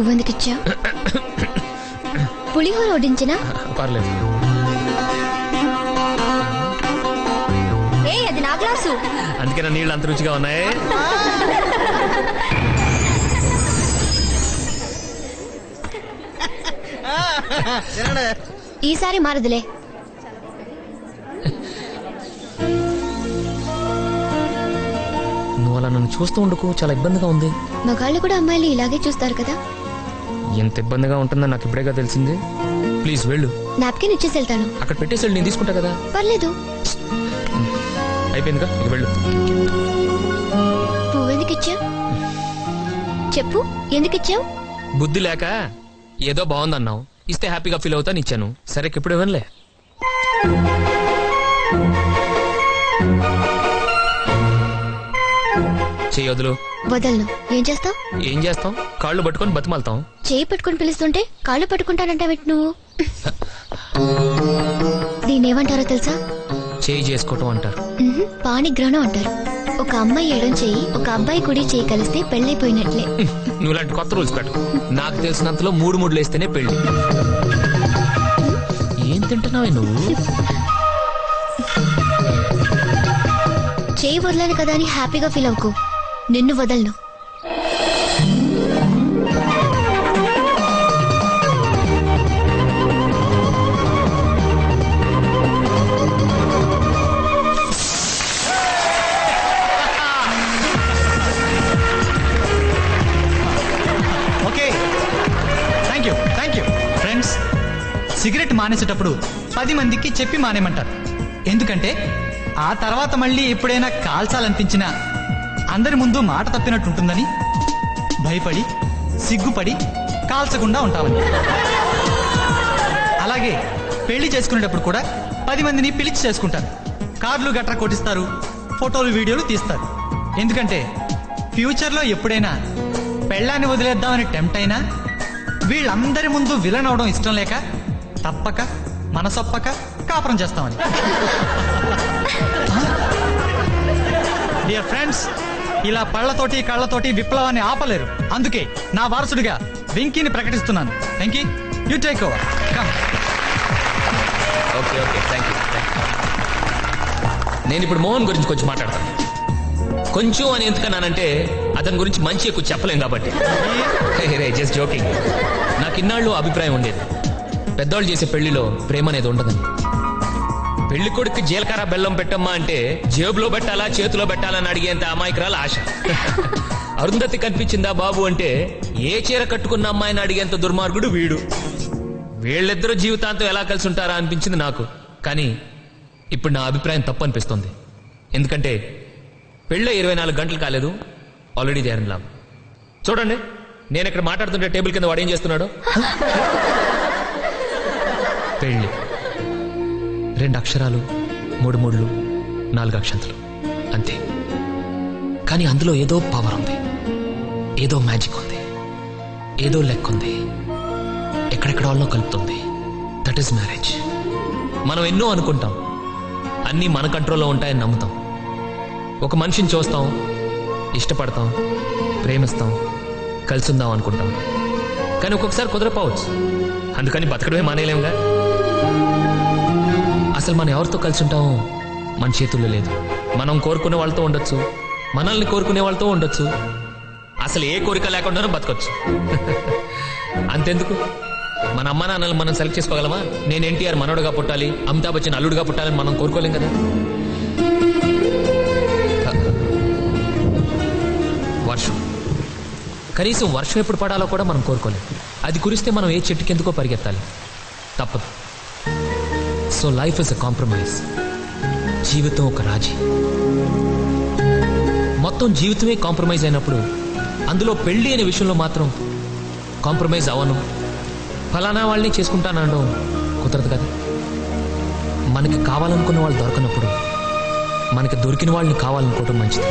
పువ్వెందుకు ఇచ్చా పులిహోర వడ్డించనా పర్లేదు ఏ అది నా గ్లాసు అందుకే నా నీళ్ళు అంత రుచిగా ఉన్నాయి ఈసారి మారదులే నువ్వు అలా నన్ను చూస్తూ ఉండకు చాలా ఇబ్బందిగా ఉంది మగాళ్ళు కూడా అమ్మాయిలు ఇలాగే చూస్తారు కదా ఎంత ఇబ్బందిగా ఉంటుందని నాకు ఇప్పుడేగా తెలిసింది ప్లీజ్ వెళ్ళు నాప్కిన్ ఇచ్చేసి వెళ్తాను అక్కడ పెట్టేసి వెళ్ళు, నేను తీసుకుంటా కదా పర్లేదు అయిపోయిందిగా ఇక వెళ్ళు పువ్వెందుకు ఇచ్చా చెప్పు ఎందుకు ఇచ్చావు బుద్ధి లేక ఏదో బాగుందన్నావు ఇస్తే హ్యాపీగా ఫీల్ అవుతాను ఇచ్చాను సరే ఇప్పుడు ఇవ్వనులే చేయొద్దులు వదలను ఏం చేస్తావు ఏం చేస్తాం కాళ్ళు పట్టుకొని బతిమాలతాం చేయి పట్టుకొని పిలుస్తుంటే కాళ్ళు పట్టుకుంటానంటావేంటి నువ్వు దీన్ని ఏమంటారో తెలుసా చేయి చేసుకోవటం అంటారు ఉహుం, పాణిగ్రహణం అంటారు ఒక అమ్మాయి ఎడం చేయి ఒక అబ్బాయి కుడి చేయి కలిస్తే పెళ్ళైపోయినట్లే నువ్వు ఇలాంటి కొత్త రూల్స్ పెట్టు నాకు తెలిసినంతలో మూడు మూడు లేస్తేనే పెళ్లి ఏం తింటున్నావే నువ్వు చేయి వదలను కదా అని హ్యాపీగా ఫీల్ అవ్వకు నిన్ను వదలను okay thank you thank you friends cigarette మానేసేటప్పుడు పది మందికి చెప్పి మానేమంటారు ఎందుకంటే ఆ తర్వాత మళ్ళీ ఎప్పుడైనా కాల్చాలనిపించినా అందరి ముందు మాట తప్పినట్టు ఉంటుందని భయపడి సిగ్గుపడి కాల్చకుండా ఉంటామని అలాగే పెళ్లి చేసుకునేటప్పుడు కూడా పది మందిని పిలిచి చేసుకుంటారు కార్లు గట్రా కొట్టిస్తారు ఫోటోలు వీడియోలు తీస్తారు ఎందుకంటే ఫ్యూచర్లో ఎప్పుడైనా పెళ్ళాన్ని వదిలేద్దామని టెంప్ట్ అయినా వీళ్ళందరి ముందు విలన్ అవడం ఇష్టం లేక తప్పక మనసొప్పక కాపురం చేస్తామని డియర్ ఫ్రెండ్స్ ఇలా పళ్ళతోటి కళ్ళతోటి విప్లవాన్ని ఆపలేరు అందుకే నా వారసుడిగా వెంకీని ప్రకటిస్తున్నాను Venky you take over come okay okay thank you నేను ఇప్పుడు మోహన్ గురించి కొంచెం మాట్లాడతాను కొంచెం అని ఎందుకన్నానంటే అతని గురించి మంచి ఎక్కువ చెప్పలేం కాబట్టి రే జస్ట్ జోకింగ్ నాకు ఇన్నాళ్ళు అభిప్రాయం ఉండేది పెద్దోళ్ళు చేసే పెళ్లిలో ప్రేమ అనేది ఉండదని పెళ్లి కొడుకు జీలకర్ర బెల్లం పెట్టమ్మా అంటే జేబులో పెట్టాలా చేతిలో పెట్టాలని అడిగేంత అమాయకురాలు ఆశ అరుంధతి కనిపించిందా బాబు అంటే ఏ చీర కట్టుకున్న అమ్మాయిని అడిగేంత దుర్మార్గుడు వీడు వీళ్ళిద్దరూ జీవితాంతం ఎలా కలిసి ఉంటారా అనిపించింది నాకు కానీ ఇప్పుడు నా అభిప్రాయం తప్పు అనిపిస్తుంది ఎందుకంటే పెళ్ళ ఇరవై నాలుగు గంటలు కాలేదు ఆల్రెడీ దేరన్ లాభం చూడండి నేను ఇక్కడ మాట్లాడుతుంటే టేబుల్ కింద వాడు ఏం చేస్తున్నాడు పెళ్ళి రెండు అక్షరాలు మూడు మూడులు నాలుగు అక్షంతలు అంతే కానీ అందులో ఏదో పవర్ ఉంది ఏదో మ్యాజిక్ ఉంది ఏదో లెక్క ఉంది ఎక్కడెక్కడ వాళ్ళలో కలుపుతుంది దట్ ఈస్ మ్యారేజ్ మనం ఎన్నో అనుకుంటాం అన్నీ మన కంట్రోల్లో ఉంటాయని నమ్ముతాం ఒక మనిషిని చూస్తాం ఇష్టపడతాం ప్రేమిస్తాం కలిసి ఉందాం అనుకుంటాం కానీ ఒక్కొక్కసారి కుదరపోవచ్చు అందుకని బతకడమే మానేయలేముగా అసలు మనం ఎవరితో కలిసి ఉంటామో మన చేతుల్లో లేదు మనం కోరుకునే వాళ్ళతో ఉండొచ్చు మనల్ని కోరుకునే వాళ్ళతో ఉండొచ్చు అసలు ఏ కోరిక లేకుండానూ బతకొచ్చు అంతెందుకు మన అమ్మ నాన్నలు మనం సెలెక్ట్ చేసుకోగలమా నేను ఎన్టీఆర్ మనోడుగా పుట్టాలి అమితాబ్ బచ్చన్ అల్లుడుగా పుట్టాలని మనం కోరుకోలేం కదా వర్షం కనీసం వర్షం ఎప్పుడు పడాలో కూడా మనం కోరుకోలేం అది కురిస్తే మనం ఏ చెట్టు కిందకో పరిగెత్తాలి తప్పదు so life is a compromise జీవితం ఒక రాజీ మొత్తం జీవితమే కాంప్రమైజ్ అయినప్పుడు అందులో పెళ్లి అనే విషయంలో మాత్రం కాంప్రమైజ్ అవ్వను ఫలానా వాళ్ళని చేసుకుంటానడం కుదరదు కదా మనకి కావాలనుకున్న వాళ్ళు దొరకనప్పుడు మనకి దొరికిన వాళ్ళని కావాలనుకోవడం మంచిది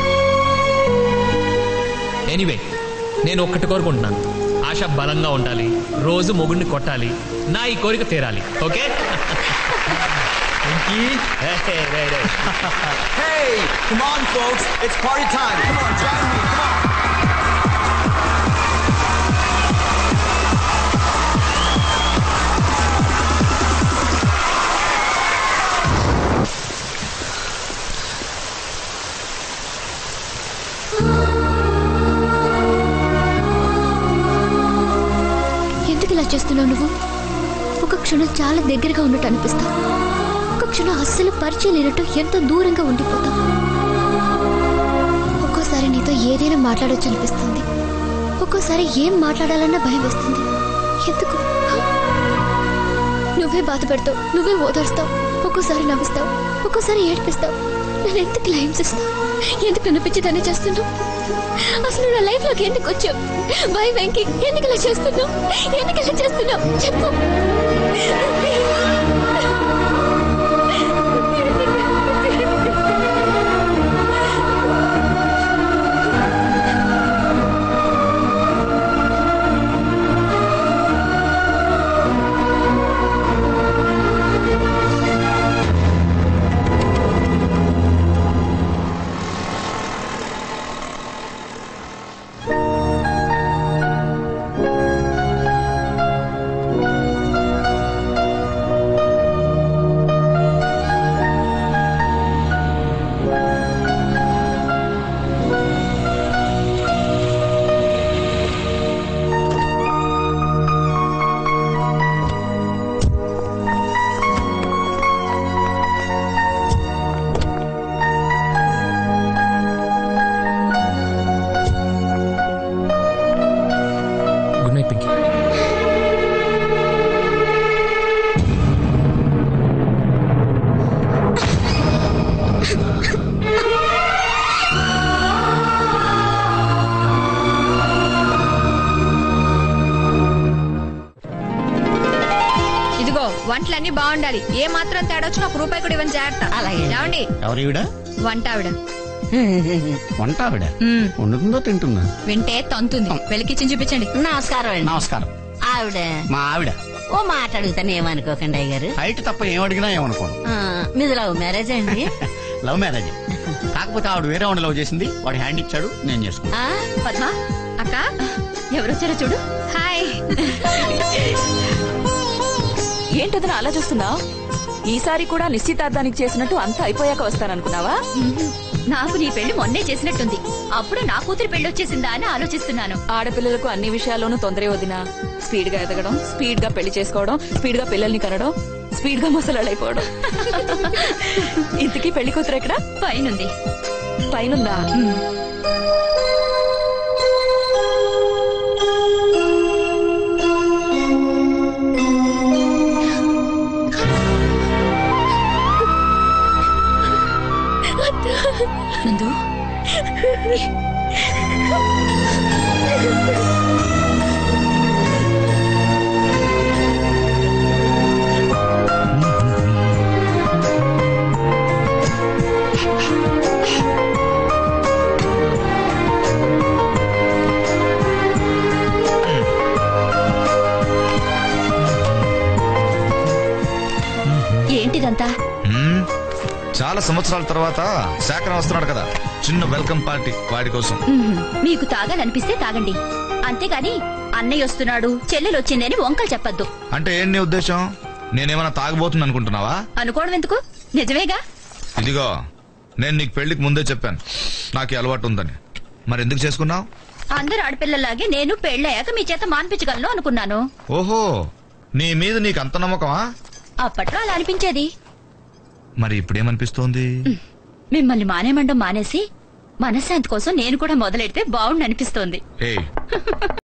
ఎనీవే నేను ఒక్కటి కోరుకుంటున్నాను ఆశ బలంగా ఉండాలి రోజు మొగుడిని కొట్టాలి నా ఈ కోరిక తీరాలి okay Venky Hey, come on, folks. It's party time. Come on, join me. Come on. చేస్తున్నావు నువ్వు ఒక క్షణం చాలా దగ్గరగా ఉన్నట్టు అనిపిస్తావు ఒక క్షణం అస్సలు పరిచయం లేనట్టు ఎంత దూరంగా ఉండిపోతావు ఒక్కోసారి నీతో ఏదైనా మాట్లాడొచ్చు అనిపిస్తుంది ఒక్కోసారి ఏం మాట్లాడాలన్నా భయం వేస్తుంది ఎందుకు నువ్వే బాధపడతావు నువ్వే ఓదార్స్తావు ఒక్కోసారి నవ్విస్తావు ఒక్కోసారి ఏడిపిస్తావు నన్ను ఎందుకు లైన్స్ ఇస్తావు ఎందుకు అనిపించేదాన్ని చేస్తున్నావు అసలు నా లైఫ్ లోకి ఎందుకు వచ్చావు బై వెంకి ఎందుకు ఇలా చేస్తున్నావు ఎందుకు ఇలా చేస్తున్నావు చెప్పు గుడ్ నైట్ పింకీ ఇదిగో వంటలన్నీ బాగుండాలి ఏ మాత్రం తేడా వచ్చినా ఒక రూపాయి కూడా ఇవ్వని జాగ్రత్త అలాగే. ఏమండి ఎవరివిడ వంట ఆవిడ వంట ఆవిడ మ్మ్. వండుతుందో తింటుందా వింటే తంతుంది వెలికిచ్చి చూపించండి నమస్కారం అండి నమస్కారం ఆవిడ మా ఆవిడ ఓ మాట అడుగుతాను ఏమనుకోకండి అయ్యారు హైట్ తప్ప ఏం అడిగినా ఏమనుకోను మీది లవ్ మ్యారేజ్ అండి లవ్ మ్యారేజ్ కాకపోతే ఆవిడ వేరే వాడిని లవ్ చేసింది వాడు హ్యాండ్ ఇచ్చాడు నేను చేసుకున్నా ఆ, పద్మ అక్క ఎవరు వచ్చారో చూడు హాయ్ ఏంటదన అలా చూస్తున్నావు ఈసారి కూడా నిశ్చితార్థానికి చేసినట్టు అంతా అయిపోయాక వస్తాననుకున్నావా నాకు నీ పెళ్లి మొన్నే చేసినట్టుంది అప్పుడు నా కూతురు పెళ్లి వచ్చేసిందా అని ఆలోచిస్తున్నాను ఆడపిల్లలకు అన్ని విషయాల్లోనూ తొందరే వదినా స్పీడ్ గా ఎదగడం స్పీడ్ గా పెళ్లి చేసుకోవడం స్పీడ్ గా పిల్లల్ని కనడం స్పీడ్ గా ముసలాడైపోవడం ఇంతకీ పెళ్లి కూతురు ఎక్కడ పైనుంది పైనుందా నందు ఏంటిదంతా మ్మ్. చాలా సంవత్సరాల తర్వాత శాఖరం వస్తున్నాడు కదా చిన్న వెల్కమ్ పార్టీ వాడి కోసం మ్మ్. మీకు తాగాలనిపిస్తే తాగండి అంతేగాని అన్నయ్య వస్తున్నాడు చెల్లెలు వచ్చింది అని వంకలు చెప్పద్దు అంటే ఏం నీ ఉద్దేశం నేనేమైనా తాగబోతుంది అనుకుంటున్నావా అనుకోవడం ఎందుకు నిజమేగా ఇదిగో నేను నీకు పెళ్లికి ముందే చెప్పాను నాకు ఈ అలవాటు ఉందని మరి ఎందుకు చేసుకున్నావు అందరు ఆడపిల్లలాగే నేను పెళ్ళయ్యాక మీ చేత మాన్పించగలను అనుకున్నాను ఓహో నీ మీద నీకు అంత నమ్మకమా అప్పట్లో అలా అనిపించేది మరి ఇప్పుడేమనిపిస్తోంది మిమ్మల్ని మానేమండం మానేసి మనశ్శాంతి కోసం నేను కూడా మొదలెడితే బాగుండు అనిపిస్తోంది ఏయ్